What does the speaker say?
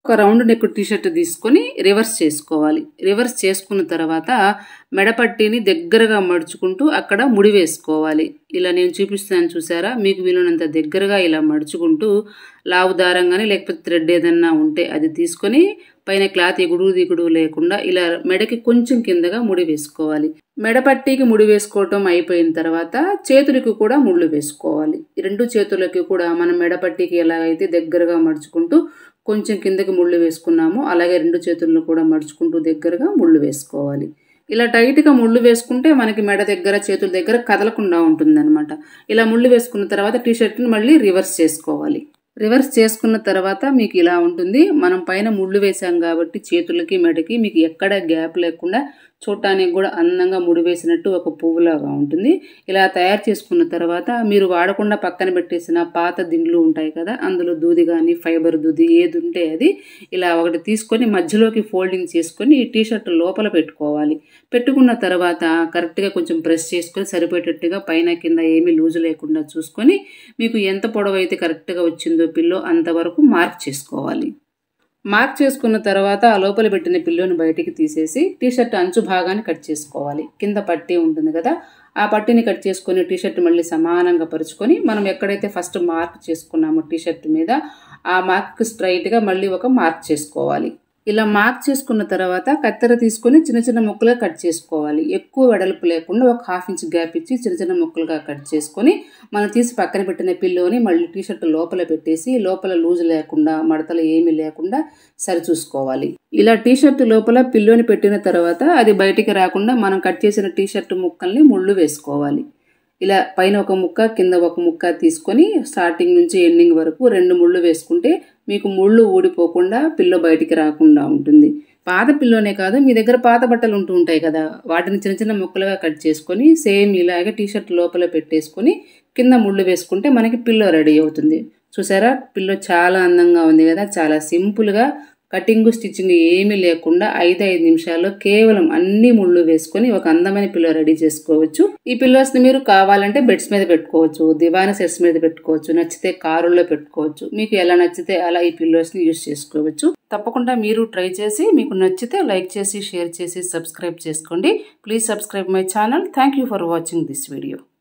ఒక round neck T shirt తీసుకొని reverse చేసుకోవాలి రివర్స్ చేసుకున్న తర్వాత మెడపట్టిని దగ్గరగా మడుచుకుంటూ అక్కడ ముడి వేసుకోవాలి ఇలా నేను చూపిస్తాను చూసారా మీకు వీలున్నంత దగ్గరగా ఇలా మడుచుకుంటూ లావు దారం కానీ లేకపోతే థ్రెడ్ ఏదన్నా ఉంటే అది తీసుకొని పైన క్లాత్ ఎగుడు దిగుడు లేకుండా ఇలా మెడకి కొంచెం కిందగా ముడి వేసుకోవాలి మెడపట్టికి ముడి వేసుకోవటం అయిపోయిన తర్వాత చేతులకి కూడా ముళ్ళు వేసుకోవాలి ఈ రెండు చేతులకి కూడా మనం మెడపట్టికి ఎలాగైతే దగ్గరగా మడుచుకుంటూ కొంచెం కిందకి ముళ్ళు వేసుకున్నామో అలాగే రెండు చేతులను కూడా మడుచుకుంటూ దగ్గరగా ముళ్ళు వేసుకోవాలి ఇలా టైట్గా ముళ్ళు వేసుకుంటే మనకి మెడ దగ్గర చేతుల దగ్గర కదలకుండా ఉంటుందన్నమాట ఇలా ముళ్ళు వేసుకున్న తర్వాత టీషర్ట్ని మళ్ళీ రివర్స్ చేసుకోవాలి రివర్స్ చేసుకున్న తర్వాత మీకు ఇలా ఉంటుంది మనం పైన ముళ్ళు వేసాం కాబట్టి చేతులకి మెడకి మీకు ఎక్కడ గ్యాప్ లేకుండా చూడటానికి కూడా అందంగా ముడి వేసినట్టు ఒక పువ్వులాగా ఉంటుంది ఇలా తయారు చేసుకున్న తర్వాత మీరు వాడకుండా పక్కన పెట్టేసిన పాత దిండ్లు ఉంటాయి కదా అందులో దూది కానీ ఫైబర్ దూది ఏది ఉంటే అది ఇలా ఒకటి తీసుకొని మధ్యలోకి ఫోల్డింగ్ చేసుకొని ఈ టీషర్ట్ లోపల పెట్టుకోవాలి పెట్టుకున్న తర్వాత కరెక్ట్గా కొంచెం ప్రెస్ చేసుకొని సరిపోయేటట్టుగా పైన కింద ఏమీ లూజు లేకుండా చూసుకొని మీకు ఎంత పొడవు అయితే కరెక్ట్గా వచ్చిందో పిల్లో అంతవరకు మార్క్ చేసుకోవాలి మార్క్ చేసుకున్న తర్వాత ఆ లోపల పెట్టిన పిల్లోని బయటికి తీసేసి టీషర్ట్ అంచు భాగాన్ని కట్ చేసుకోవాలి కింద పట్టీ ఉంటుంది కదా ఆ పట్టీని కట్ చేసుకొని టీషర్ట్ మళ్ళీ సమానంగా పరుచుకొని మనం ఎక్కడైతే ఫస్ట్ మార్క్ చేసుకున్నామో టీషర్ట్ మీద ఆ మార్క్ స్ట్రైట్గా మళ్ళీ ఒక మార్క్ చేసుకోవాలి ఇలా మార్క్ చేసుకున్న తర్వాత కత్తెర తీసుకొని చిన్న చిన్న ముక్కలుగా కట్ చేసుకోవాలి ఎక్కువ వెడల్పు లేకుండా ఒక హాఫ్ ఇంచ్ గ్యాప్ ఇచ్చి చిన్న చిన్న ముక్కలుగా కట్ చేసుకొని మనం తీసి పక్కన పెట్టిన పిల్లోని మళ్ళీ టీషర్ట్ లోపల పెట్టేసి లోపల లూజ్ లేకుండా మడతలు ఏమీ లేకుండా సరి చూసుకోవాలి ఇలా టీషర్ట్ లోపల పిల్లోని పెట్టిన తర్వాత అది బయటికి రాకుండా మనం కట్ చేసిన టీషర్ట్ ముక్కల్ని ముళ్ళు వేసుకోవాలి ఇలా పైన ఒక ముక్క కింద ఒక ముక్క తీసుకొని స్టార్టింగ్ నుంచి ఎండింగ్ వరకు రెండు ముళ్ళు వేసుకుంటే మీకు ముళ్ళు ఊడిపోకుండా పిల్లో బయటికి రాకుండా ఉంటుంది పాత పిల్లోనే కాదు మీ దగ్గర పాత బట్టలు ఉంటూ ఉంటాయి కదా వాటిని చిన్న చిన్న ముక్కలుగా కట్ చేసుకొని సేమ్ ఇలాగే టీషర్ట్ లోపల పెట్టేసుకొని కింద ముళ్ళు వేసుకుంటే మనకి పిల్లో రెడీ అవుతుంది చూసారా పిల్లో చాలా అందంగా ఉంది కదా చాలా సింపుల్గా కటింగ్ స్టిచ్చింగ్ ఏమీ లేకుండా ఐదు ఐదు నిమిషాల్లో కేవలం అన్ని ముళ్ళు వేసుకొని ఒక అందమైన పిల్లో రెడీ చేసుకోవచ్చు ఈ పిల్లోస్ ని మీరు కావాలంటే బెడ్స్ మీద పెట్టుకోవచ్చు దివాన సెట్స్ మీద పెట్టుకోవచ్చు నచ్చితే కారుల్లో పెట్టుకోవచ్చు మీకు ఎలా నచ్చితే అలా ఈ పిల్లోస్ ని యూస్ చేసుకోవచ్చు తప్పకుండా మీరు ట్రై చేసి మీకు నచ్చితే లైక్ చేసి షేర్ చేసి సబ్స్క్రైబ్ చేసుకోండి please subscribe my channel thank you for watching this video